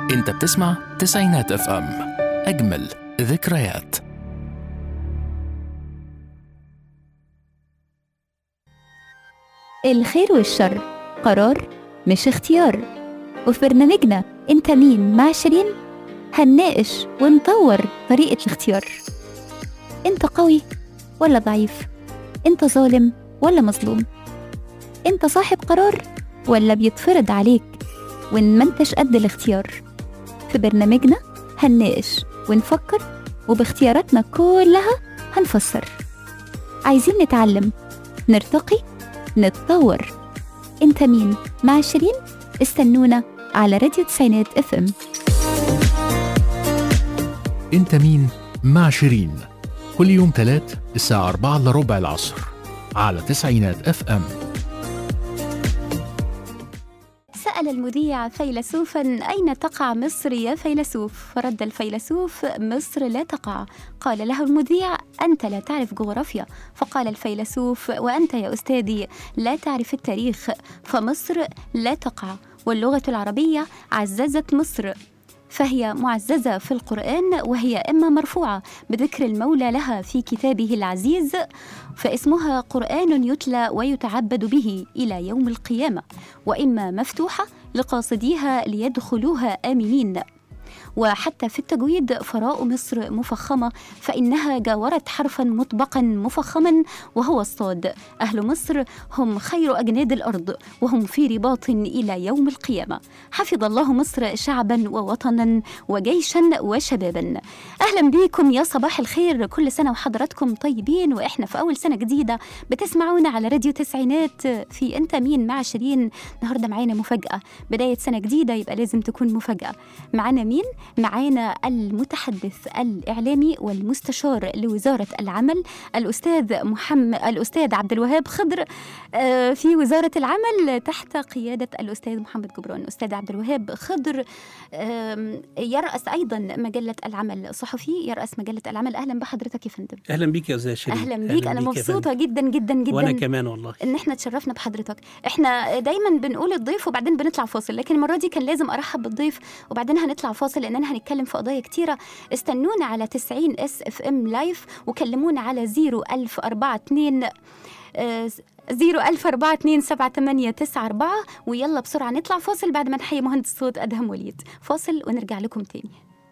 انت بتسمع تسعينات اف ام اجمل ذكريات الخير والشر قرار مش اختيار وفي برنامجنا انت مين مع شيرين هنناقش ونطور طريقة الاختيار انت قوي ولا ضعيف انت ظالم ولا مظلوم انت صاحب قرار ولا بيتفرض عليك وان ما انتش قد الاختيار في برنامجنا هنناقش ونفكر وباختياراتنا كلها هنفسر عايزين نتعلم نرتقي نتطور انت مين مع شيرين استنونا على راديو تسعينات اف ام انت مين مع شيرين كل يوم تلات الساعة 4 إلا ربع العصر على تسعينات اف ام سأل المذيع فيلسوفا أين تقع مصر يا فيلسوف فرد الفيلسوف مصر لا تقع قال له المذيع أنت لا تعرف جغرافيا فقال الفيلسوف وأنت يا أستاذي لا تعرف التاريخ فمصر لا تقع واللغة العربية عززت مصر فهي معززة في القرآن وهي إما مرفوعة بذكر المولى لها في كتابه العزيز فاسمها قرآن يتلى ويتعبد به إلى يوم القيامة وإما مفتوحة لقاصديها ليدخلوها آمنين وحتى في التجويد فراء مصر مفخمة فإنها جاورت حرفا مطبقا مفخما وهو الصاد أهل مصر هم خير أجناد الأرض وهم في رباط إلى يوم القيامة حفظ الله مصر شعبا ووطنا وجيشا وشبابا أهلا بكم يا صباح الخير كل سنة وحضراتكم طيبين وإحنا في أول سنة جديدة بتسمعونا على راديو تسعينات في أنت مين مع شيرين النهاردة معانا مفاجأة بداية سنة جديدة يبقى لازم تكون مفاجأة معانا مين؟ معانا المتحدث الإعلامي والمستشار لوزارة العمل الأستاذ محمد الأستاذ عبد الوهاب خضر آه، في وزارة العمل تحت قيادة الأستاذ محمد جبران أستاذ عبد الوهاب خضر آم، يرأس أيضا مجلة العمل الصحفي يرأس مجلة العمل أهلا بحضرتك يا فندم اهلا بيك يا استاذ شيرين أهلا بيك أنا يا مبسوطة فندم. جدا جدا جدا وانا كمان والله ان احنا تشرفنا بحضرتك احنا دايما بنقول الضيف وبعدين بنطلع فاصل لكن المره دي كان لازم ارحب بالضيف وبعدين هنطلع فاصل لاننا هنتكلم في قضايا كتيره استنونا على 90 اس اف ام لايف وكلمونا على 01042 زيرو ألف أربعة اتنين سبعة تمانية تسعة أربعة ويلا بسرعة نطلع فاصل بعد ما نحيي مهندس صوت أدهم وليد فاصل ونرجع لكم تاني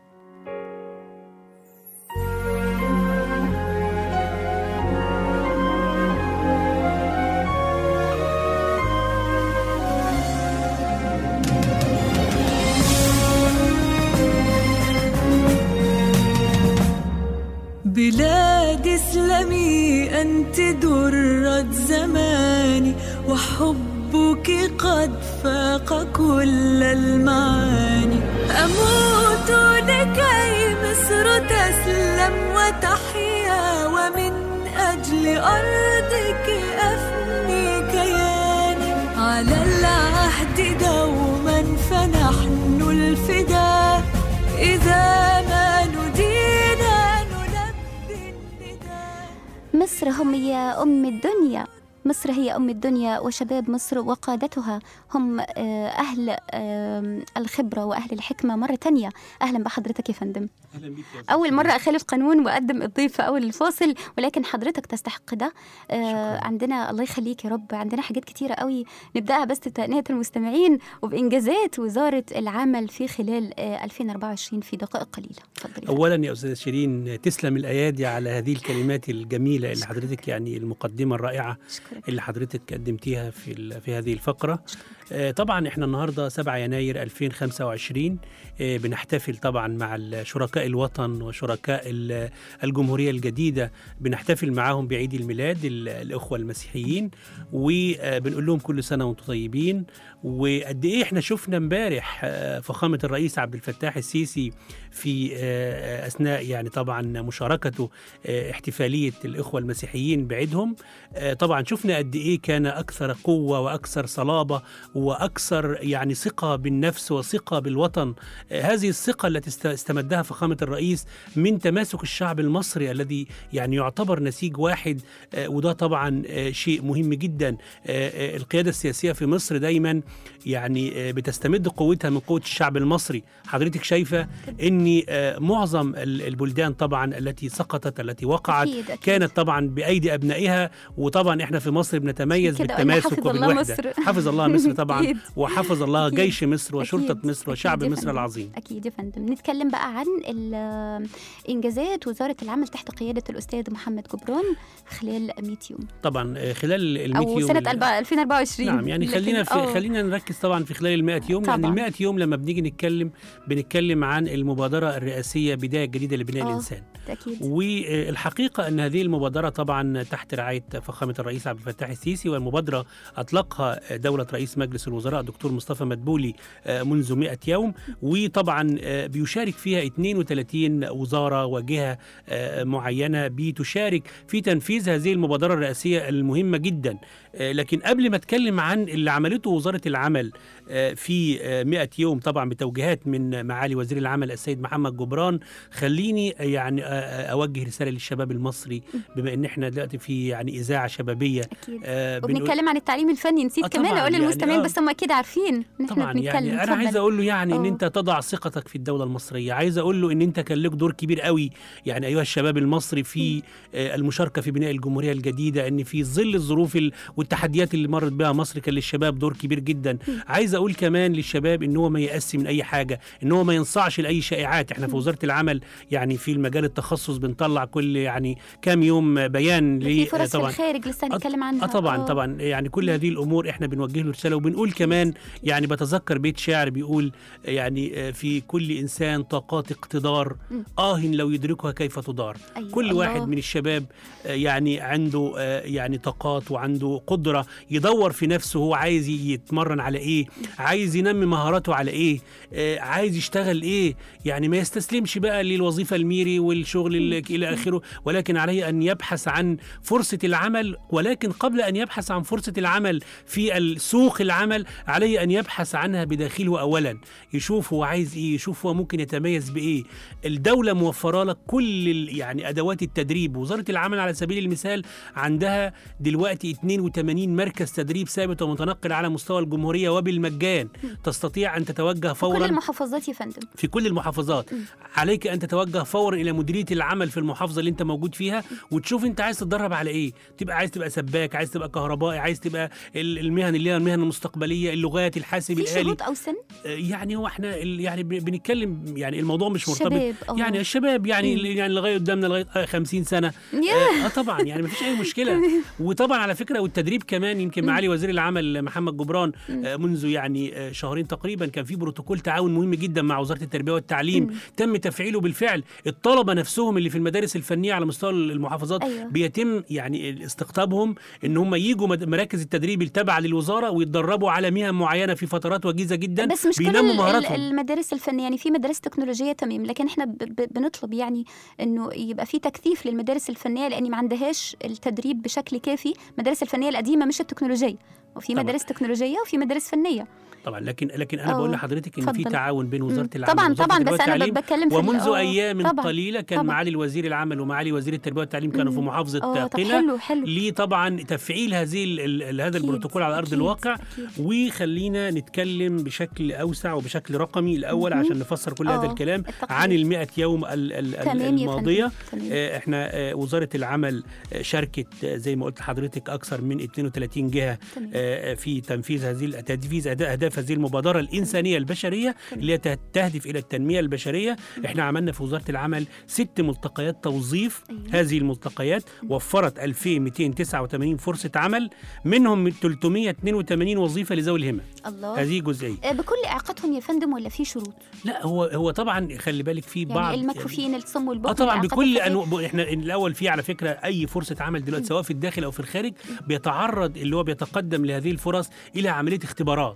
بلاد اسلمي انت درة زماني وحبك قد فاق كل المعاني اموت لكي مصر تسلم وتحيا ومن اجل ارضك افني كياني على العهد دوما فنحن الفداء اذا ما ندينا نلبي النداء مصر هم هي أم الدنيا مصر هي أم الدنيا وشباب مصر وقادتها هم آه، أهل آه، الخبرة وأهل الحكمة مرة تانية أهلا بحضرتك يا فندم اهلا بيك يا أستاذ أول شيرين. مرة أخالف قانون وأقدم الضيف في أول الفاصل ولكن حضرتك تستحق ده آه، شكراً. عندنا الله يخليك يا رب عندنا حاجات كتيرة قوي نبدأها بس تهنئة المستمعين وبإنجازات وزارة العمل في خلال آه، 2024 في دقائق قليلة اتفضلي يا فندم. اولا يا استاذ شيرين تسلم الايادي على هذه الكلمات الجميله اللي حضرتك يعني المقدمه الرائعه شكرا اللي حضرتك قدمتيها في ال- في هذه الفقره آه، طبعا احنا النهارده 7 يناير 2025 آه، بنحتفل طبعا مع ال- شركاء الوطن وشركاء ال- الجمهوريه الجديده بنحتفل معاهم بعيد الميلاد ال- الاخوه المسيحيين وبنقول لهم كل سنه وانتم طيبين وقد ايه احنا شفنا امبارح آه، فخامه الرئيس عبد الفتاح السيسي في آه، اثناء يعني طبعا مشاركته آه، احتفاليه الاخوه المسيحيين بعيدهم آه، طبعا شفنا قد ايه كان اكثر قوه واكثر صلابه واكثر يعني ثقه بالنفس وثقه بالوطن آه، هذه الثقه التي است- استمدها فخامه الرئيس من تماسك الشعب المصري الذي يعني يعتبر نسيج واحد آه، وده طبعا آه، شيء مهم جدا آه، آه، القياده السياسيه في مصر دايما يعني آه، بتستمد قوتها من قوه الشعب المصري حضرتك شايفه ان آه، معظم ال- البلدان طبعا التي سقطت التي وقعت أكيد أكيد. كانت طبعا بايدي ابنائها وطبعا احنا في مصر بنتميز كده قلنا بالتماسك حفظ الله وبالوحده مصر. حفظ الله مصر طبعا أكيد. وحفظ الله أكيد. جيش مصر وشرطه أكيد. مصر وشعب أكيد يا مصر فندم. العظيم أكيد يا فندم نتكلم بقى عن ال- إنجازات وزارة العمل تحت قيادة الأستاذ محمد جبران خلال 100 يوم طبعا آه، خلال ال 100 أو يوم سنة ال- 2024 نعم يعني لكن- خلينا في آه. خلينا نركز طبعا في خلال ال 100 يوم لان طبعاً. ال 100 يوم لما بنيجي نتكلم بنتكلم عن المبادره الرئاسيه بدايه جديده لبناء آه. الانسان أكيد والحقيقه ان هذه المبادره طبعا تحت رعايه فخامه الرئيس عبد الفتاح السيسي والمبادره اطلقها دوله رئيس مجلس الوزراء دكتور مصطفى مدبولي آه، منذ 100 يوم وطبعا آه، بيشارك فيها 32 وزاره وجهه آه، معينه بتشارك في تنفيذ هذه المبادره الرئاسيه المهمه جدا آه، لكن قبل ما اتكلم عن اللي عملته وزاره العمل آه، في آه، 100 يوم طبعا بتوجيهات من معالي وزير العمل السيد محمد جبران خليني يعني آه، آه، اوجه رساله للشباب المصري بما ان احنا دلوقتي في يعني اذاعه شبابيه أكيد آه، بنقول- وبنتكلم عن التعليم الفني نسيت آه كمان طبعاً، اقول يعني للمستمعين آه. بس هم اكيد عارفين ان احنا طبعا بنتكلم يعني انا اتفضل. عايز اقول له يعني ان آه. انت تضع ثقتك في الدوله المصريه عايز اقول له ان انت كان لك دور كبير قوي يعني ايها الشباب المصري في آه، المشاركه في بناء الجمهوريه الجديده ان في ظل الظروف ال- والتحديات اللي مرت بها مصر كان للشباب دور كبير جدا عايز اقول كمان للشباب ان هو ما يأس من اي حاجه ان هو ما ينصعش لاي شائعات احنا في وزاره العمل يعني في المجال التخصص بنطلع كل يعني كام يوم بيان في ل- فرص في طبعا الخارج لسه هنتكلم عنها اه طبعا طبعا يعني كل هذه الامور احنا بنوجه له رساله وبنقول كمان يعني بتذكر بيت شعر بيقول يعني آه، في كل انسان طاقات اقتدار مم. اه لو يدركها كيف تدار أيوة كل الله. واحد من الشباب آه، يعني عنده آه، يعني طاقات وعنده قدره يدور في نفسه هو عايز يتمرن على ايه عايز ينمي مهاراته على ايه آه، عايز يشتغل ايه يعني ما يستسلمش بقى للوظيفه الميري والشغل ال- الى اخره ولكن عليه ان يبحث عن فرصه العمل ولكن قبل ان يبحث عن فرصه العمل في سوق العمل عليه ان يبحث عنها بداخله اولا يشوف هو عايز ايه يشوف هو ممكن يتميز بايه الدوله موفره لك كل ال- يعني ادوات التدريب وزاره العمل على سبيل المثال عندها دلوقتي 82 مركز تدريب ثابت ومتنقل على مستوى الجمهوريه وبالمجان تستطيع ان تتوجه كل فورا المحافظات يا فندم في كل المحافظات عليك ان تتوجه فورا الى مديريه العمل في المحافظه اللي انت موجود فيها وتشوف انت عايز تتدرب على ايه تبقى عايز تبقى سباك عايز تبقى كهربائي عايز تبقى ال- المهن اللي هي المهن المستقبليه اللغات الحاسب في الالي شروط او سن آه، يعني هو احنا ال- يعني ب- بنتكلم يعني الموضوع مش مرتبط شباب أو يعني الشباب يعني مم. اللي- يعني لغايه قدامنا لغايه آه، 50 سنه ياه. اه آه، طبعا يعني مفيش اي مشكله وطبعا على فكره والتدريب كمان يمكن معالي وزير العمل محمد جبران آه، منذ يعني آه، شهرين تقريبا كان في بروتوكول تعاون مهم جدا مع وزاره التربيه والتعليم تم تفعيله بالفعل الطلبه نفسهم اللي في المدارس الفنيه على مستوى المحافظات أيوة. بيتم يعني استقطابهم ان هم يجوا مد- مراكز التدريب التابعه للوزاره ويتدربوا على مهن معينه في فترات وجيزه جدا بس مش كل بينموا ال- ال- مهاراتهم المدارس الفنيه يعني في مدارس تكنولوجيه تمام لكن احنا ب- ب- بنطلب يعني انه يبقى في تكثيف للمدارس الفنيه لان ما عندهاش التدريب بشكل كافي المدارس الفنيه القديمه مش التكنولوجيه وفي طبعاً. مدارس تكنولوجيه وفي مدارس فنيه طبعا لكن لكن انا أه، بقول لحضرتك ان في اتفضل. تعاون بين وزاره مم. العمل طبعا ووزارة طبعا التربية بس انا والتعليم ب- بتكلم في ال- ومنذ آه، ايام طبعاً. قليله كان طبعاً. معالي وزير العمل ومعالي وزير التربيه والتعليم كانوا في مم. محافظه اه طب قنا حلو حلو ليه طبعا تفعيل هذه ال- ال- هذا أكيد، البروتوكول على ارض أكيد، الواقع أكيد. وخلينا نتكلم بشكل اوسع وبشكل رقمي الاول مهم. عشان نفسر كل هذا آه، الكلام التقرير. عن ال 100 يوم ال- ال- ال- تمام يا الماضيه فندم تمام. آه، احنا آه، وزاره العمل آه، شاركت آه، زي ما قلت لحضرتك اكثر من 32 جهه تمام. آه، في تنفيذ هذه تنفيذ أهدا- اهداف هذه المبادره الانسانيه البشريه اللي هي ته- تهدف الى التنميه البشريه احنا عملنا في وزاره العمل ست ملتقيات توظيف أيوة. هذه الملتقيات وفرت 2289 فرصه عمل منهم 382 وظيفه لذوي الهمم الله هذه جزئيه آه، بكل اعاقتهم يا فندم ولا في شروط لا هو هو طبعا خلي بالك في بعض يعني المكفوفين الصم والبكم اه طبعا الإعاقات بكل الفقهية. انواع احنا الاول في على فكره اي فرصه عمل دلوقتي سواء في الداخل او في الخارج بيتعرض اللي هو بيتقدم لهذه الفرص الى عمليه اختبارات أيوة. سواء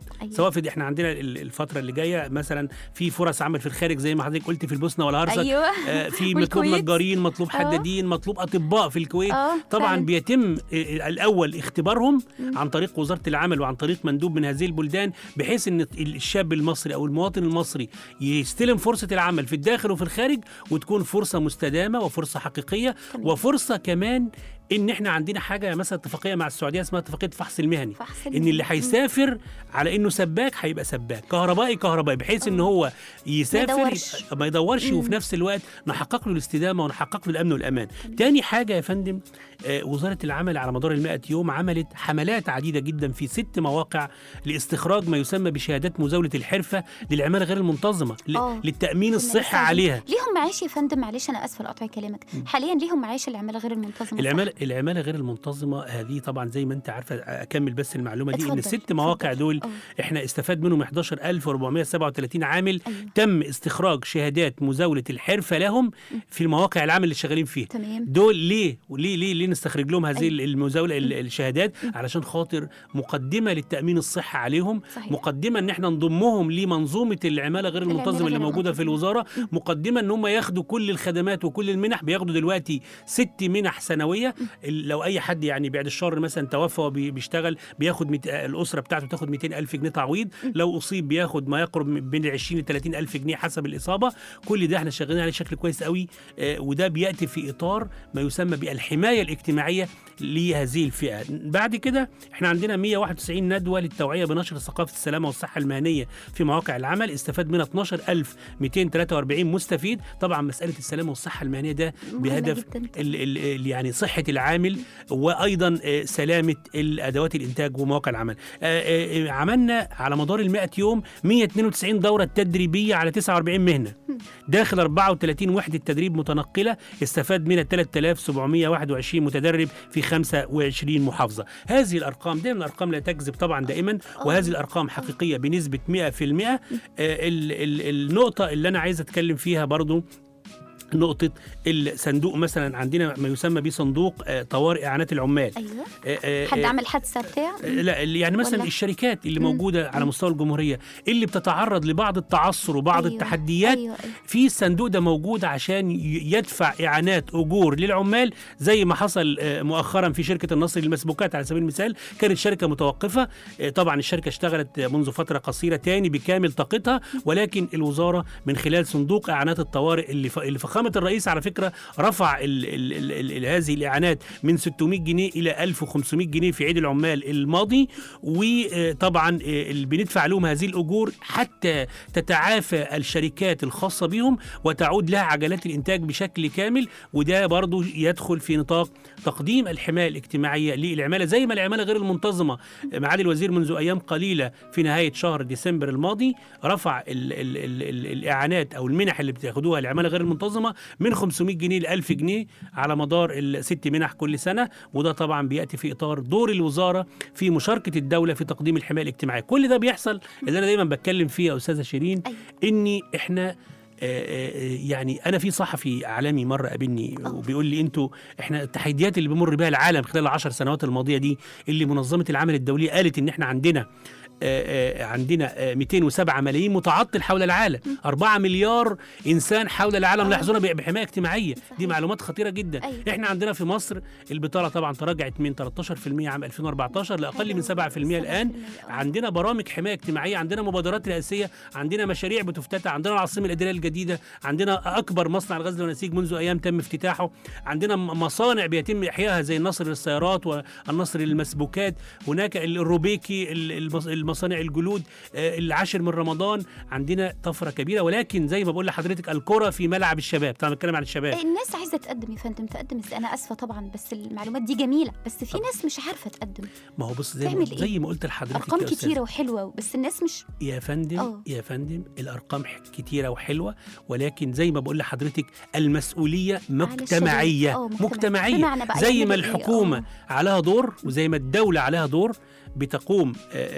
الخافض احنا عندنا ال- الفتره اللي جايه مثلا في فرص عمل في الخارج زي ما حضرتك قلت في البوسنه والهرسك ايوه آه، في مطلوب والكويت. نجارين مطلوب آه. حدادين مطلوب اطباء في الكويت اه طبعا فعلاً. بيتم آه، الاول اختبارهم مم. عن طريق وزاره العمل وعن طريق مندوب من هذه البلدان بحيث ان الشاب المصري او المواطن المصري يستلم فرصه العمل في الداخل وفي الخارج وتكون فرصه مستدامه وفرصه حقيقيه تمام. وفرصه كمان ان احنا عندنا حاجه مثلا اتفاقيه مع السعوديه اسمها اتفاقيه الفحص المهني فحص ان اللي المهني. هيسافر على انه سباك هيبقى سباك كهربائي كهربائي بحيث ان هو يسافر ما يدورش. ما يدورش مم. وفي نفس الوقت نحقق له الاستدامه ونحقق له الامن والامان تاني حاجه يا فندم آه، وزاره العمل على مدار المائة يوم عملت حملات عديده جدا في ست مواقع لاستخراج ما يسمى بشهادات مزاوله الحرفه للعماله غير المنتظمه ل- آه. للتامين كنا الصحي لسه عليها ليهم معاش يا فندم معلش انا اسفه لقطع كلامك حاليا ليهم معاش العماله غير المنتظمه صح؟ العماله العماله غير المنتظمه هذه طبعا زي ما انت عارفه اكمل بس المعلومه دي ان اتفضل، الست مواقع اتفضل. دول آه. احنا استفاد منهم 11437 عامل أيوة. تم استخراج شهادات مزاوله الحرفه لهم في المواقع العمل اللي شغالين فيها تمام دول ليه وليه ليه ليه نستخرج لهم هذه أيوة. المزاوله ال- الشهادات علشان خاطر مقدمه للتامين الصحي عليهم صحيح. مقدمه ان احنا نضمهم لمنظومه العماله غير العمالة المنتظمه اللي غير موجوده في المنتظمة. الوزاره مقدمه ان هم ياخدوا كل الخدمات وكل المنح بياخدوا دلوقتي ست منح سنويه ال- لو اي حد يعني بعد الشر مثلا توفى وبيشتغل بياخد مت... الاسره بتاعته تاخد 200 الف جنيه تعويض لو اصيب بياخد ما يقرب من بين 20 ل 30 الف جنيه حسب الاصابه كل ده احنا شغالين عليه بشكل كويس قوي آه، وده بياتي في اطار ما يسمى بالحمايه الاجتماعيه لهذه الفئه بعد كده احنا عندنا 191 ندوه للتوعيه بنشر ثقافه السلامه والصحه المهنيه في مواقع العمل استفاد منها 12243 مستفيد طبعا مساله السلامه والصحه المهنيه ده مهمة بهدف جداً. ال ال ال يعني صحه العامل وايضا آه، سلامه الادوات الانتاج ومواقع العمل آه، آه، آه، عملنا على مدار ال 100 يوم 192 دوره تدريبيه على 49 مهنه داخل 34 وحده تدريب متنقله استفاد منها 3721 متدرب في 25 محافظه هذه الارقام دائما الارقام لا تكذب طبعا دائما وهذه الارقام حقيقيه بنسبه 100% آه، ال- ال- النقطه اللي انا عايز اتكلم فيها برضو نقطة الصندوق مثلا عندنا ما يسمى بصندوق آه، طوارئ إعانات العمال ايوه آه، آه، حد آه، عمل حادثه بتاع آه، لا اللي يعني مثلا ولا؟ الشركات اللي مم. موجودة على مستوى الجمهورية اللي بتتعرض لبعض التعثر وبعض أيوة، التحديات ايوه ايوه في الصندوق ده موجود عشان ي- يدفع اعانات اجور للعمال زي ما حصل آه، مؤخرا في شركه النصر للمسبوكات على سبيل المثال كانت شركه متوقفه آه، طبعا الشركه اشتغلت آه، منذ فتره قصيره تاني بكامل طاقتها ولكن الوزاره من خلال صندوق اعانات الطوارئ اللي ف- اللي فخامه الرئيس على فكره رفع ال ال ال ال ال هذه الاعانات من 600 جنيه الى 1500 جنيه في عيد العمال الماضي وطبعا اللي بندفع لهم هذه الاجور حتى تتعافى الشركات الخاصه بهم وتعود لها عجلات الانتاج بشكل كامل وده برضو يدخل في نطاق تقديم الحمايه الاجتماعيه للعماله زي ما العماله غير المنتظمه معالي الوزير منذ ايام قليله في نهايه شهر ديسمبر الماضي رفع ال ال ال ال الاعانات او المنح اللي بتاخدوها العماله غير المنتظمه من 500 جنيه ل 1000 جنيه على مدار الست منح كل سنه وده طبعا بياتي في اطار دور الوزاره في مشاركه الدوله في تقديم الحمايه الاجتماعيه كل ده بيحصل اللي انا دايما بتكلم فيه يا استاذه شيرين أيوة. اني احنا آه، آه، يعني انا في صحفي عالمي مره قابلني آه. وبيقول لي انتوا احنا التحديات اللي بيمر بها العالم خلال العشر سنوات الماضيه دي اللي منظمه العمل الدوليه قالت ان احنا عندنا آه، آه، عندنا آه، 207 ملايين متعطل حول العالم 4 مليار انسان حول العالم لا آه. يحظون ب- بحمايه اجتماعيه دي صحيح. معلومات خطيره جدا أيوة. احنا عندنا في مصر البطاله طبعا تراجعت من 13% عام 2014 لاقل من 7% الان عندنا برامج حمايه اجتماعيه عندنا مبادرات رئاسيه عندنا مشاريع بتفتتح عندنا العاصمه الاداريه الجديده عندنا اكبر مصنع الغزل والنسيج منذ ايام تم افتتاحه عندنا م- مصانع بيتم احيائها زي النصر للسيارات والنصر للمسبوكات هناك الروبيكي ال- المص- المصانع الجلود آه، العاشر من رمضان عندنا طفره كبيره ولكن زي ما بقول لحضرتك الكره في ملعب الشباب طبعا بتكلم عن الشباب الناس عايزه تقدم يا فندم تقدم ازاي انا اسفه طبعا بس المعلومات دي جميله بس في ناس مش عارفه تقدم ما هو بص زي ما, تعمل إيه؟ زي ما قلت لحضرتك ارقام يا أستاذ. كتيره وحلوه بس الناس مش يا فندم آه. يا فندم الارقام ح- كتيره وحلوه ولكن زي ما بقول لحضرتك المسؤوليه مجتمعيه آه، مجتمعية. مجتمعيه بمعنى بقى زي يعملوا ما إيه؟ الحكومه آه. عليها دور وزي ما الدوله عليها دور بتقوم آه، آه،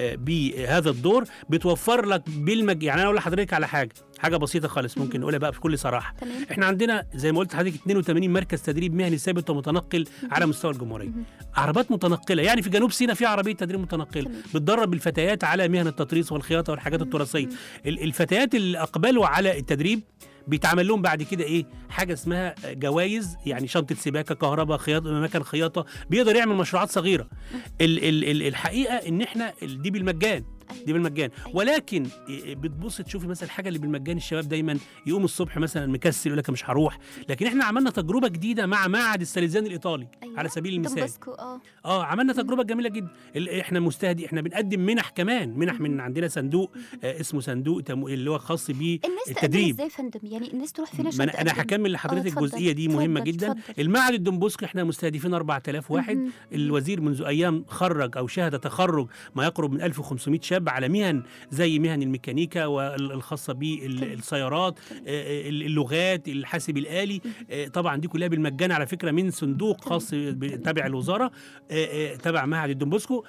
في هذا الدور بتوفر لك بالمج يعني انا اقول لحضرتك على حاجه حاجه بسيطه خالص ممكن نقولها بقى بكل صراحه تمام احنا عندنا زي ما قلت لحضرتك 82 مركز تدريب مهني ثابت ومتنقل على مستوى الجمهوريه عربات متنقله يعني في جنوب سيناء في عربيه تدريب متنقله تمام. بتدرب الفتيات على مهن التطريز والخياطه والحاجات التراثيه ال- الفتيات اللي اقبلوا على التدريب بيتعمل لهم بعد كده ايه حاجه اسمها جوائز يعني شنطه سباكه كهرباء خياطه مكان خياطه بيقدر يعمل مشروعات صغيره ال ال ال الحقيقه ان احنا ال- دي بالمجان دي بالمجان أيوة. ولكن إيه بتبص تشوفي مثلا الحاجه اللي بالمجان الشباب دايما يقوم الصبح مثلا مكسل يقول لك مش هروح لكن احنا عملنا تجربه جديده مع معهد السليزان الايطالي أيوة. على سبيل المثال دمبسكو اه اه عملنا تجربه جميله جدا ال- احنا مستهدي احنا بنقدم منح كمان منح من عندنا صندوق آه اسمه صندوق تمو... اللي هو خاص بيه الناس تقدم التدريب ازاي يا فندم يعني الناس تروح فين ما عشان انا انا تقدم؟ هكمل لحضرتك اتفضل، الجزئيه دي مهمه اتفضل، جدا اتفضل. المعهد الدنبوسكي احنا مستهدفين اربع تلاف واحد مهم. الوزير منذ ايام خرج او شهد تخرج ما يقرب من 1500 شاب على مهن زي مهن الميكانيكا والخاصه بالسيارات آه، اللغات الحاسب الالي آه، طبعا دي كلها بالمجان على فكره من صندوق خاص ب- تابع الوزاره آه، آه، تبع معهد الدنبوسكو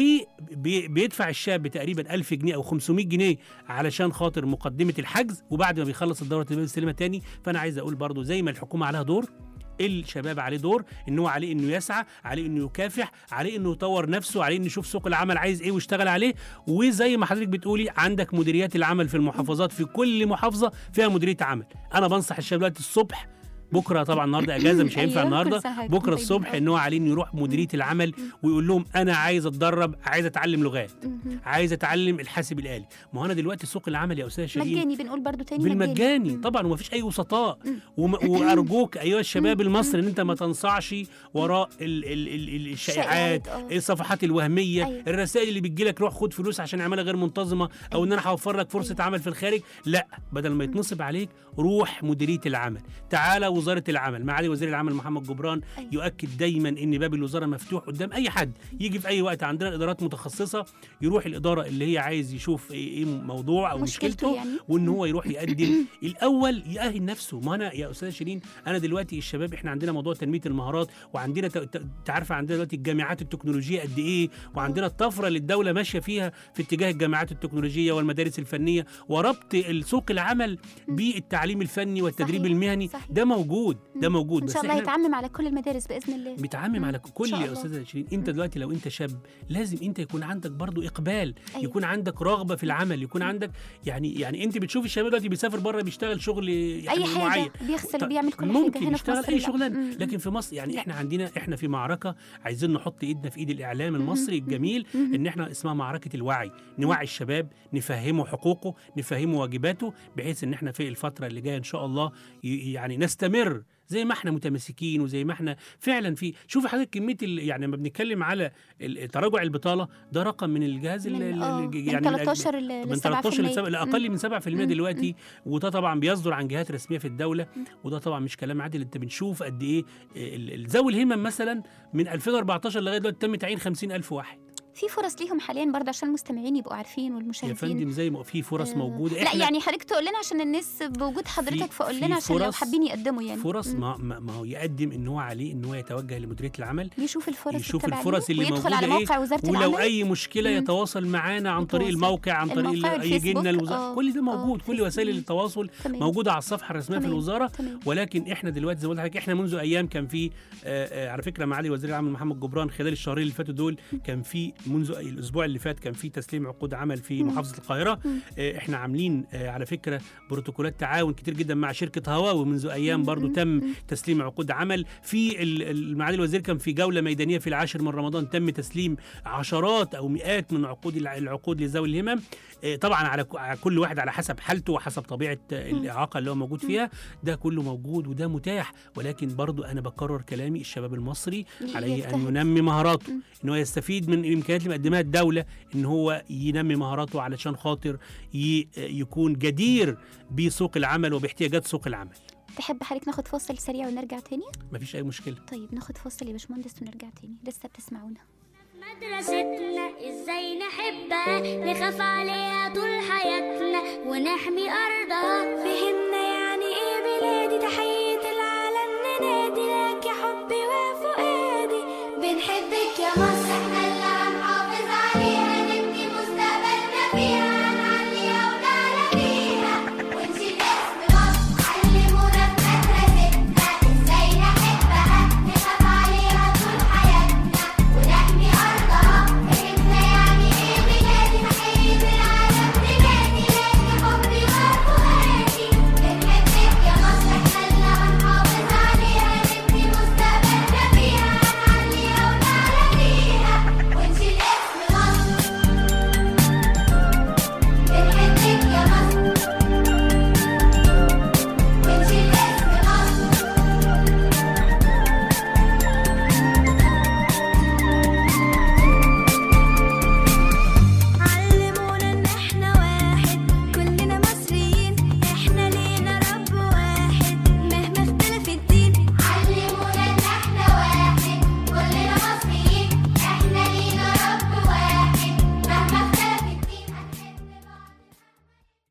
وبيدفع الشاب تقريبا 1000 جنيه او 500 جنيه علشان خاطر مقدمه الحجز وبعد ما بيخلص الدوره التدريبيه السليمه تاني فانا عايز اقول برضو زي ما الحكومه عليها دور الشباب عليه دور ان هو عليه انه يسعى عليه انه يكافح عليه انه يطور نفسه عليه انه يشوف سوق العمل عايز ايه ويشتغل عليه وزي ما حضرتك بتقولي عندك مديريات العمل في المحافظات في كل محافظه فيها مديريه عمل انا بنصح الشباب دلوقتي الصبح بكره طبعا النهارده اجازه مش هينفع أيوة، كل النهارده سنة وحضرتك بكره طيبين. الصبح آه. ان هو عليه انه يروح مديريه العمل ويقول لهم انا عايز اتدرب عايز اتعلم لغات مهم. عايز اتعلم الحاسب الالي ما هو انا دلوقتي سوق العمل يا استاذ شيرين مجاني بنقول برضو تاني بالمجاني مم. طبعا ومفيش اي وسطاء وم- وارجوك ايها الشباب المصري ان انت ما تنصعش وراء ال ال ال ال الشائعات شائعات، آه. الصفحات الوهميه أيوة. الرسائل اللي بتجيلك روح خد فلوس عشان عماله غير منتظمه او ان انا هوفر لك فرصه عمل في الخارج لا بدل ما يتنصب عليك روح مديريه العمل تعالى وزاره العمل معالي وزير العمل محمد جبران أيوة. يؤكد دايما ان باب الوزاره مفتوح قدام اي حد يجي في اي وقت عندنا ادارات متخصصه يروح الاداره اللي هي عايز يشوف ايه إيه موضوع او مشكلته مشكلته يعني. وان هو يروح يقدم الاول يأهل نفسه ما انا يا استاذه شيرين انا دلوقتي الشباب احنا عندنا موضوع تنميه المهارات وعندنا ت- ت- انت عارفه عندنا دلوقتي الجامعات التكنولوجيه قد ايه وعندنا الطفره اللي الدوله ماشيه فيها في اتجاه الجامعات التكنولوجيه والمدارس الفنيه وربط سوق العمل بالتعليم الفني والتدريب صحيح، المهني صحيح. ده موجود ده موجود ان بس شاء الله احنا يتعمم على كل المدارس باذن الله بتعمم على إن كل شاء يا الله. استاذه شيرين انت دلوقتي لو انت شاب لازم انت يكون عندك برضو اقبال أيوة. يكون عندك رغبه في العمل يكون عندك يعني يعني انت بتشوف الشباب دلوقتي بيسافر بره بيشتغل شغل يعني اي حاجه معين بيغسل طب بيعمل كل ممكن حاجه هنا في يشتغل مصر اي لا. شغلانه مم. لكن في مصر يعني لا. احنا عندنا احنا في معركه عايزين نحط ايدنا في ايد الاعلام المصري الجميل ان احنا اسمها معركه الوعي نوعي الشباب نفهمه حقوقه نفهمه واجباته بحيث ان احنا في الفتره اللي جايه ان شاء الله ي- يعني نستمر زي ما احنا متمسكين وزي ما احنا فعلا في شوف حضرتك كميه ال- يعني لما بنتكلم على ال- تراجع البطاله ده رقم من الجهاز ال- من ال- آه، ال- من يعني 13 ل من 13 ل 7 لاقل من 7% مم. دلوقتي وده طبعا بيصدر عن جهات رسميه في الدوله وده طبعا مش كلام عادل انت بنشوف قد ايه ال- ال- ذوي الهمم مثلا من 2014 لغايه دلوقتي تم تعيين 50000 واحد في فرص ليهم حاليا برضه عشان المستمعين يبقوا عارفين يا والمشاهدين فندم زي ما في فرص آه، موجوده لا احنا يعني حضرتك تقول لنا عشان الناس بوجود حضرتك فقول في لنا عشان لو فرص- حابين يقدموا يعني فرص مم. ما, ما ما هو يقدم ان هو عليه ان هو يتوجه لمديريه العمل يشوف الفرص يشوف التابعة الفرص ليه اللي ويدخل موجوده على ايه موقع وزاره ولو العمل اي مشكله مم. يتواصل معانا عن طريق يتواصل. الموقع عن طريق الموقع ال- يجي لنا الفيسبوك، الوزاره آه، كل ده آه، موجود كل فيسبوك. وسائل التواصل تمام. موجوده على الصفحه الرسميه في تمام. الوزاره تمام. ولكن احنا دلوقتي زي ما قلت لحضرتك احنا منذ ايام كان في آه، آه، على فكره معالي وزير العمل محمد جبران خلال الشهرين اللي فاتوا دول كان في منذ الاسبوع اللي فات كان في تسليم عقود عمل في محافظه القاهره آه، احنا عاملين آه، على فكره بروتوكولات تعاون كتير جدا مع شركه هواوي منذ ايام برضو تم تسليم عقود عمل في ال- ال- معالي الوزير كان في جوله ميدانيه في العاشر من رمضان تم تسليم عشرات او مئات من عقود الع- العقود لذوي الهمم آه، طبعا على ك- على كل واحد على حسب حالته وحسب طبيعه آه، الاعاقه اللي هو موجود فيها ده كله موجود وده متاح ولكن برضو انا بكرر كلامي الشباب المصري عليه ان يجتهد. ينمي مهاراته ان هو يستفيد من الامكانيات اللي مقدمها الدوله ان هو ينمي مهاراته علشان خاطر ي- يكون جدير بسوق العمل وباحتياجات سوق العمل تحب حضرتك ناخد فاصل سريع ونرجع تاني مفيش اي مشكله طيب ناخد فاصل يا باشمهندس ونرجع تاني لسه بتسمعونا مدرستنا ازاي نحبها نخاف عليها طول حياتنا ونحمي ارضها فهمنا يعني ايه بلادي تحية العالم ننادي لك يا حبي وفؤادي بنحبك يا مصر احنا اللي هنحافظ عليها نبني مستقبل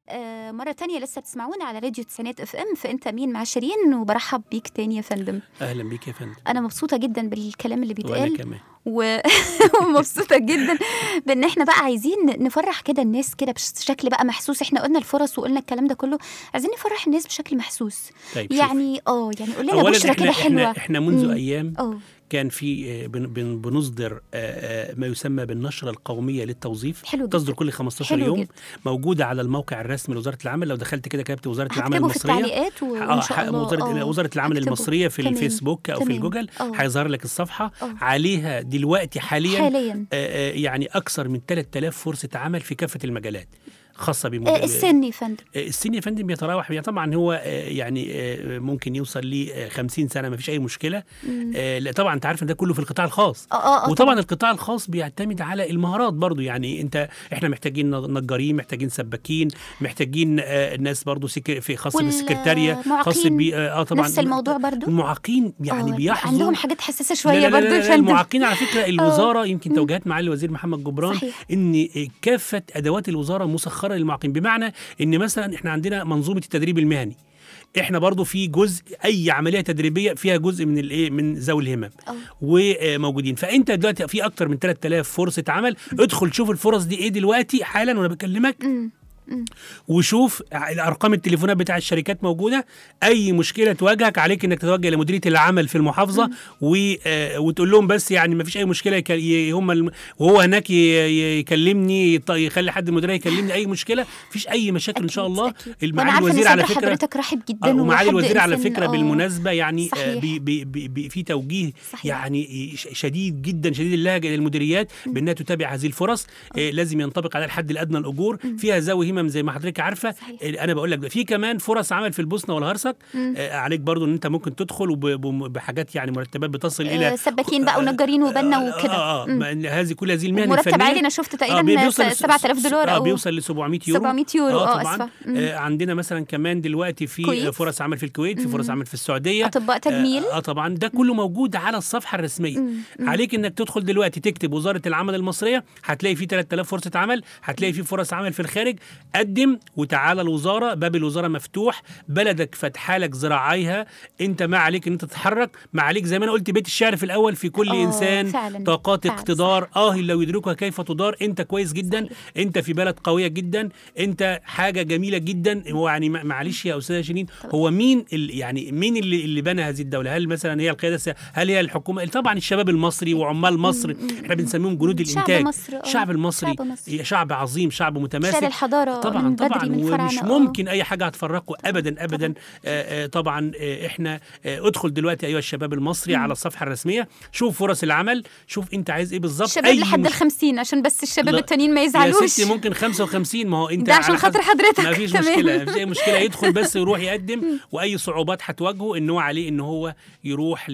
آه، مرة تانية لسه بتسمعونا على راديو تسعينات اف ام فانت مين مع شيرين وبرحب بيك تاني يا فندم اهلا بيك يا فندم انا مبسوطة جدا بالكلام اللي وانا بيتقال كمان و- ومبسوطة جدا بان احنا بقى عايزين نفرح كده الناس كده بشكل بقى محسوس احنا قلنا الفرص وقلنا الكلام ده كله عايزين نفرح الناس بشكل محسوس طيب شوف. يعني اه يعني قول لنا اولا بشرة احنا كده احنا حلوة احنا منذ مم. ايام اه كان في آه، بن- بن- بنصدر آه، آه، ما يسمى بالنشره القوميه للتوظيف حلو جدا تصدر كل 15 حلو يوم جدا. موجوده على الموقع الرسمي لوزاره العمل لو دخلت كده كتبت وزاره العمل هكتبه في المصريه التعليقات و- اه وان شاء ح- الله وزاره آه، وزاره العمل هكتبه. المصريه في تمام. الفيسبوك او في تمام. الجوجل آه. هيظهر لك الصفحه آه. عليها دلوقتي حاليا حاليا آه، آه، يعني اكثر من 3000 فرصه عمل في كافه المجالات خاصه آه، بمجال السن يا فندم السن يا فندم بيتراوح يعني طبعا هو آه، يعني آه، ممكن يوصل ل 50 سنه ما فيش اي مشكله مم. آه، لا طبعا انت عارف ان ده كله في القطاع الخاص اه اه آه، وطبعا القطاع الخاص بيعتمد على المهارات برضو يعني انت احنا محتاجين نجارين محتاجين سباكين محتاجين آه ناس برضو سك... في خاص بالسكرتاريه خاص والمعاقين بي اه طبعا نفس الموضوع برضو المعاقين يعني آه، بيحظوا عندهم حاجات حساسة لا شوية لا لا برضو لا يا لا فندم المعاقين على فكره الوزاره يمكن مم. توجيهات معالي الوزير محمد جبران صحيح. ان كافه ادوات الوزاره مسخره للمعاقين بمعنى ان مثلا احنا عندنا منظومه التدريب المهني احنا برضو في جزء اي عمليه تدريبيه فيها جزء من الايه من ذوي الهمم آه. وموجودين فانت دلوقتي في اكتر من 3000 فرصه عمل ادخل شوف الفرص دي ايه دلوقتي حالا وانا بكلمك مم. مم. وشوف الارقام التليفونات بتاع الشركات موجوده اي مشكله تواجهك عليك انك تتوجه لمديريه العمل في المحافظه و... آه، وتقول لهم بس يعني ما فيش اي مشكله يك... ي- هم الم... وهو هناك ي... ي- يكلمني يط- يخلي حد المديريه يكلمني اي مشكله مفيش اي مشاكل ان شاء أكيد، الله أكيد. المعالي وأنا عارفة إن الوزير على صدر فكره حضرتك رحب جدا آه، ومعالي وحد الوزير على إنسان- فكره آه. بالمناسبه يعني آه، صحيح. بي بي بي بي في توجيه صحيح. يعني ش- شديد جدا شديد اللهجه للمديريات بانها تتابع هذه الفرص آه، لازم ينطبق على الحد الادنى الاجور فيها ذوي همم زي ما حضرتك عارفه صحيح. آه، انا بقول لك في كمان فرص عمل في البوسنه والهرسك مم. آه، عليك برضو ان انت ممكن تدخل وب- بم- بحاجات يعني مرتبات بتصل آه، الى سباكين بقى ونجارين وبنا آه، وكده اه, آه مم. ما- هذه كل هذه المهن مرتب الفنيه عالي انا شفت آه تقريبا بيوصل لس- 7000 دولار اه او بيوصل ل 700 يورو 700 يورو اه طبعا اسفه مم. آه عندنا مثلا كمان دلوقتي في كويت. آه، فرص عمل في الكويت في فرص مم. عمل في السعوديه اطباء تجميل اه آه، طبعا ده كله موجود على الصفحه الرسميه مم. مم. عليك انك تدخل دلوقتي تكتب وزاره العمل المصريه هتلاقي فيه 3000 فرصه عمل هتلاقي فيه فرص عمل في الخارج قدم وتعالى الوزاره باب الوزاره مفتوح بلدك فاتحه لك ذراعيها انت ما عليك ان انت تتحرك ما عليك زي ما انا قلت بيت الشعر في الاول في كل آه، انسان فعلاً. طاقات فعلاً، اقتدار اه لو يدركها كيف تدار انت كويس جدا صحيح. انت في بلد قويه جدا انت حاجه جميله جدا هو يعني ما- معلش يا استاذه شيرين هو مين ال- يعني مين اللي اللي بنى هذه الدوله هل مثلا هي القياده السيا- هل هي الحكومه طبعا الشباب المصري وعمال مصر احنا بنسميهم جنود شعب الانتاج مصر، آه. الشعب المصري شعب مصر. شعب عظيم شعب متماسك شال الحضاره طبعا من طبعا بدري من ومش الفراعنه آه. ممكن اي حاجه هتفرقه ابدا ابدا آه، آه، طبعا آه، احنا آه، ادخل دلوقتي ايها الشباب المصري على الصفحه الرسميه شوف فرص العمل شوف انت عايز ايه بالظبط الشباب أي لحد مش- ال 50 عشان بس الشباب لا، التانيين ما يا يزعلوش ستي ممكن 55 ما هو انت ده عشان على خاطر حسب- حضرتك ما فيش تمام. مشكله ما فيش اي مشكله يدخل بس يروح يقدم واي صعوبات هتواجهه ان هو عليه ان هو يروح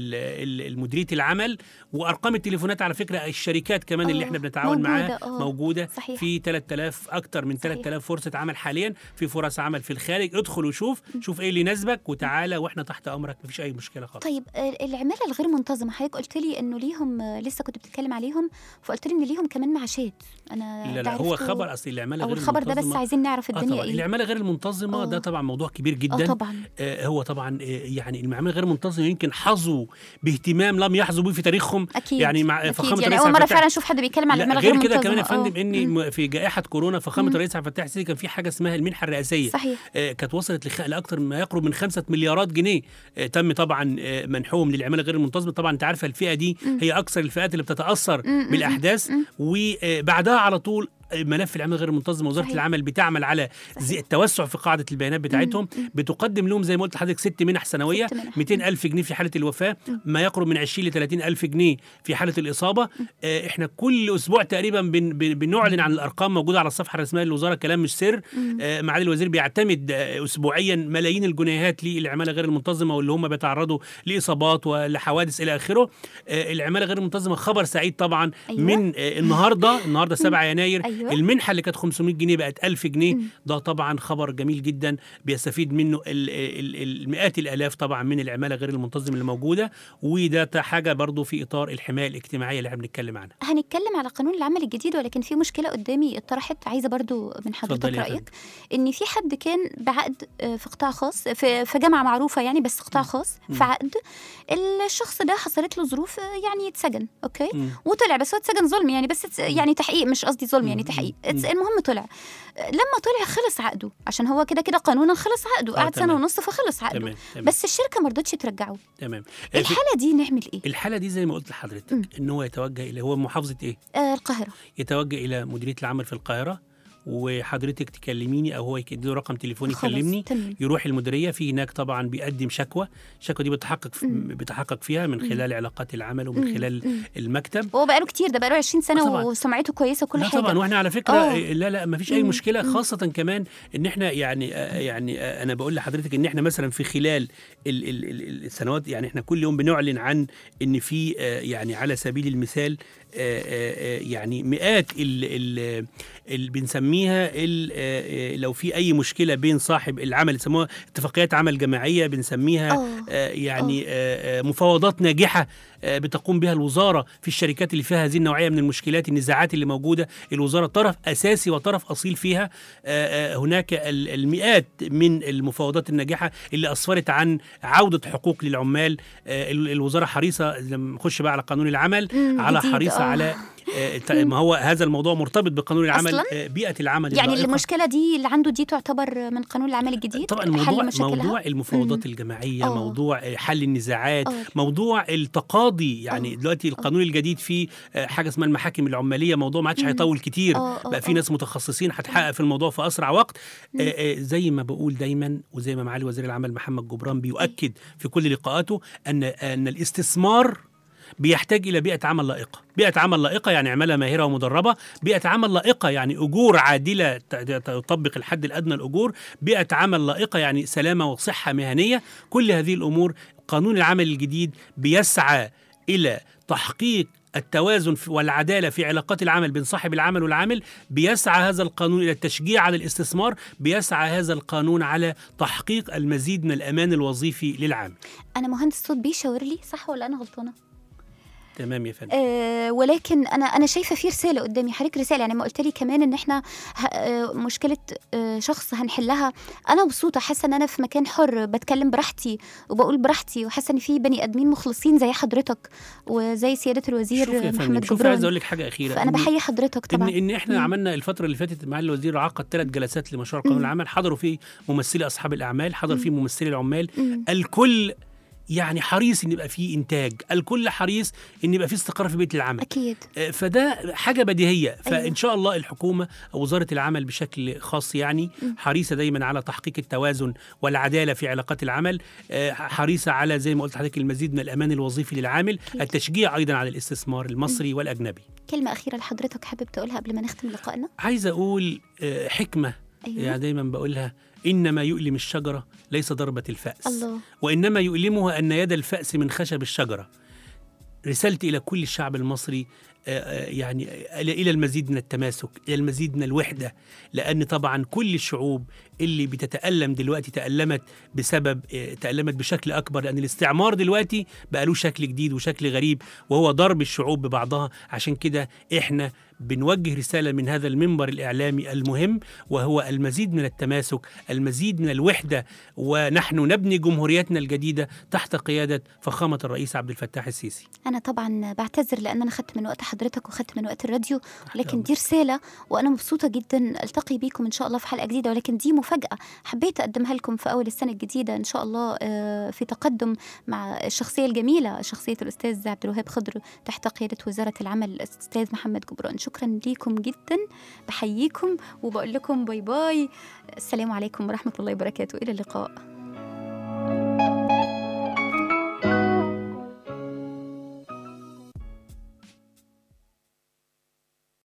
لمديريه العمل وارقام التليفونات على فكره الشركات كمان اللي آه، احنا بنتعاون موجودة، معاها آه، موجوده صحيح. في 3000 اكتر من صحيح. 3000 فرصه عمل حاليا في فرص عمل في الخارج ادخل وشوف شوف ايه اللي يناسبك وتعالى واحنا تحت امرك مفيش اي مشكله خالص طيب آه، العماله الغير منتظمه حضرتك قلت لي انه ليهم آه، لسه كنت بتتكلم عليهم فقلت لي ان ليهم كمان معاشات انا لا ده لا هو عرفته- خبر اصل العماله او غير الخبر ده بس المنتظمة- عايزين نعرف آه الدنيا طبعا ايه العماله غير المنتظمه آه. ده طبعا موضوع كبير اه جدا طبعا آه، هو طبعا آه، يعني العماله غير المنتظمه يمكن حظوا باهتمام لم يحظوا به في تاريخهم اكيد يعني مع أكيد. فخامه يعني الرئيس اول عبد مره الفتاح- فعلا اشوف حد بيتكلم على لا العماله غير غير كده منتظمه كمان يا فندم آه. ان مم. م- في جائحه كورونا فخامه مم. الرئيس عبد الفتاح السيسي كان في حاجه اسمها المنحه الرئاسيه صحيح آه، كانت وصلت لخ... لاكثر ما يقرب من خمسة مليارات جنيه آه، تم طبعا آه، منحهم للعماله غير المنتظمه طبعا انت عارفه الفئه دي هي اكثر الفئات اللي بتتاثر مم، مم، بالاحداث مم. وبعدها على طول ملف العمل غير المنتظمه وزاره صحيح. العمل بتعمل على زي التوسع في قاعده البيانات بتاعتهم بتقدم لهم زي ما قلت لحضرتك ست منح سنويه ست منح. 200 الف جنيه في حاله الوفاه ما يقرب من 20 ل 30 الف جنيه في حاله الاصابه آه، احنا كل اسبوع تقريبا بن بن بنعلن عن الارقام موجوده على الصفحه الرسميه للوزاره كلام مش سر آه، معالي الوزير بيعتمد آه، اسبوعيا ملايين الجنيهات للعماله غير المنتظمه واللي هم بيتعرضوا لاصابات ولحوادث الى اخره آه، العماله غير المنتظمه خبر سعيد طبعا أيوة. من آه، النهارده النهارده 7 يناير أيوة. ايوه المنحه اللي كانت 500 جنيه بقت 1000 جنيه مم. ده طبعا خبر جميل جدا بيستفيد منه ال- ال- المئات الالاف طبعا من العماله غير المنتظمه اللي موجوده وده ت- حاجه برضو في اطار الحمايه الاجتماعيه اللي احنا بنتكلم عنها هنتكلم على قانون العمل الجديد ولكن في مشكله قدامي اتطرحت عايزه برضو من حضرتك اتفضلي يا رايك ان في حد كان بعقد آه، في قطاع خاص في في جامعه معروفه يعني بس قطاع خاص مم. في عقد الشخص ده حصلت له ظروف آه، يعني يتسجن اوكي مم. وطلع بس هو اتسجن ظلم يعني بس اتس- يعني تحقيق مش قصدي ظلم يعني مم. تحقيق مم. اتس- المهم طلع لما طلع خلص عقده عشان هو كده كده قانونا خلص عقده آه، قعد سنه تمام. ونص فخلص عقده تمام تمام بس الشركه ما رضتش ترجعه تمام آه، في- الحاله دي نعمل ايه الحاله دي زي ما قلت لحضرتك مم. ان هو يتوجه الى هو محافظه ايه آه القاهره يتوجه الى مديريه العمل في القاهره وحضرتك تكلميني او هو يديله رقم تليفوني خلاص، يكلمني تمام. يروح المديريه في هناك طبعا بيقدم شكوى الشكوى دي بتحقق مم. بتحقق فيها من خلال علاقات العمل ومن مم. خلال مم. المكتب هو بقاله كتير ده بقاله 20 آه سنه طبعاً. وسمعته كويسه وكل لا حاجه طبعا واحنا على فكره آه. لا لا ما فيش اي مم. مشكله مم. خاصه كمان ان احنا يعني آه، يعني آه، انا بقول لحضرتك ان احنا مثلا في خلال ال- ال- ال- السنوات يعني احنا كل يوم بنعلن عن ان في آه، يعني على سبيل المثال آه، آه، آه، يعني مئات ال- ال- اللي بنسميها ال- آه، آه، لو في اي مشكله بين صاحب العمل يسموها اتفاقيات عمل جماعيه بنسميها آه. آه، يعني آه، آه، مفاوضات ناجحه آه، بتقوم بها الوزاره في الشركات اللي فيها هذه النوعيه من المشكلات النزاعات اللي موجوده الوزاره طرف اساسي وطرف اصيل فيها آه، آه، هناك ال- المئات من المفاوضات الناجحه اللي اسفرت عن عوده حقوق للعمال آه، ال- الوزاره حريصه لما نخش بقى على قانون العمل مم، على جديد، حريصه آه. على آه، ت- ما هو هذا الموضوع مرتبط بقانون العمل أصلاً؟ آه، بيئه العمل يعني اللائقة. المشكله دي اللي عنده دي تعتبر من قانون العمل الجديد طبعا حل موضوع مشاكلها موضوع المفاوضات مم. الجماعيه آه. موضوع آه، حل النزاعات آه. موضوع التقاضي يعني آه. دلوقتي القانون الجديد فيه آه، حاجه اسمها المحاكم العماليه موضوع ما عادش مم. هيطول كتير آه، آه، بقى في آه. ناس متخصصين هتحقق في الموضوع في اسرع وقت مم. آه، آه، زي ما بقول دايما وزي ما معالي وزير العمل محمد جبران بيؤكد في كل لقاءاته ان ان الاستثمار بيحتاج الى بيئه عمل لائقه، بيئه عمل لائقه يعني عماله ماهره ومدربه، بيئه عمل لائقه يعني اجور عادله ت- ت- تطبق الحد الادنى الاجور، بيئه عمل لائقه يعني سلامه وصحه مهنيه، كل هذه الامور قانون العمل الجديد بيسعى الى تحقيق التوازن في- والعداله في علاقات العمل بين صاحب العمل والعامل بيسعى هذا القانون الى التشجيع على الاستثمار بيسعى هذا القانون على تحقيق المزيد من الامان الوظيفي للعامل انا مهندس صوت بيشاور لي صح ولا انا غلطانه تمام يا فندم آه ولكن انا انا شايفه في رساله قدامي حضرتك رساله يعني ما قلت لي كمان ان احنا ه- آه مشكله آه شخص هنحلها انا مبسوطه حاسه ان انا في مكان حر بتكلم براحتي وبقول براحتي وحاسه ان في بني ادمين مخلصين زي حضرتك وزي سياده الوزير شوف يا فندم محمد شوف عايز جبران اقول لك حاجه اخيره فانا إن- بحيي حضرتك طبعا ان ان احنا مم. عملنا الفتره اللي فاتت مع الوزير عقد ثلاث جلسات لمشروع قانون مم. العمل حضروا فيه ممثلي اصحاب الاعمال حضر فيه ممثلي العمال مم. الكل يعني حريص ان يبقى فيه انتاج الكل حريص ان يبقى فيه استقرار في بيئه العمل اكيد آه، فده حاجه بديهيه فان أيوة. شاء الله الحكومه او وزاره العمل بشكل خاص يعني مم. حريصه دايما على تحقيق التوازن والعداله في علاقات العمل آه، حريصه على زي ما قلت لحضرتك المزيد من الامان الوظيفي للعامل أكيد. التشجيع ايضا على الاستثمار المصري والاجنبي كلمه اخيره لحضرتك حابب تقولها قبل ما نختم لقائنا عايز اقول آه، حكمه ايوه يعني دايما بقولها انما يؤلم الشجره ليس ضربه الفاس الله وإنما يؤلمها أن يد الفأس من خشب الشجرة رسالتي إلى كل الشعب المصري آه، آه، يعني آه، إلى المزيد من التماسك إلى المزيد من الوحدة لأن طبعا كل الشعوب اللي بتتألم دلوقتي تألمت بسبب آه، تألمت بشكل أكبر لأن الاستعمار دلوقتي بقى له شكل جديد وشكل غريب وهو ضرب الشعوب ببعضها عشان كده إحنا بنوجه رسالة من هذا المنبر الإعلامي المهم وهو المزيد من التماسك المزيد من الوحدة ونحن نبني جمهوريتنا الجديدة تحت قيادة فخامة الرئيس عبد الفتاح السيسي انا طبعا بعتذر لان انا خدت من وقت حضرتك وخدت من وقت الراديو لكن أمرك. دي رساله وانا مبسوطه جدا التقي بيكم ان شاء الله في حلقه جديده ولكن دي مفاجاه حبيت اقدمها لكم في اول السنه الجديده ان شاء الله آه، في تقدم مع الشخصيه الجميله شخصيه الاستاذ عبد الوهاب خضر تحت قياده وزاره العمل الاستاذ محمد جبران شكرا ليكم جدا بحييكم وبقول لكم باي باي السلام عليكم ورحمه الله وبركاته الى اللقاء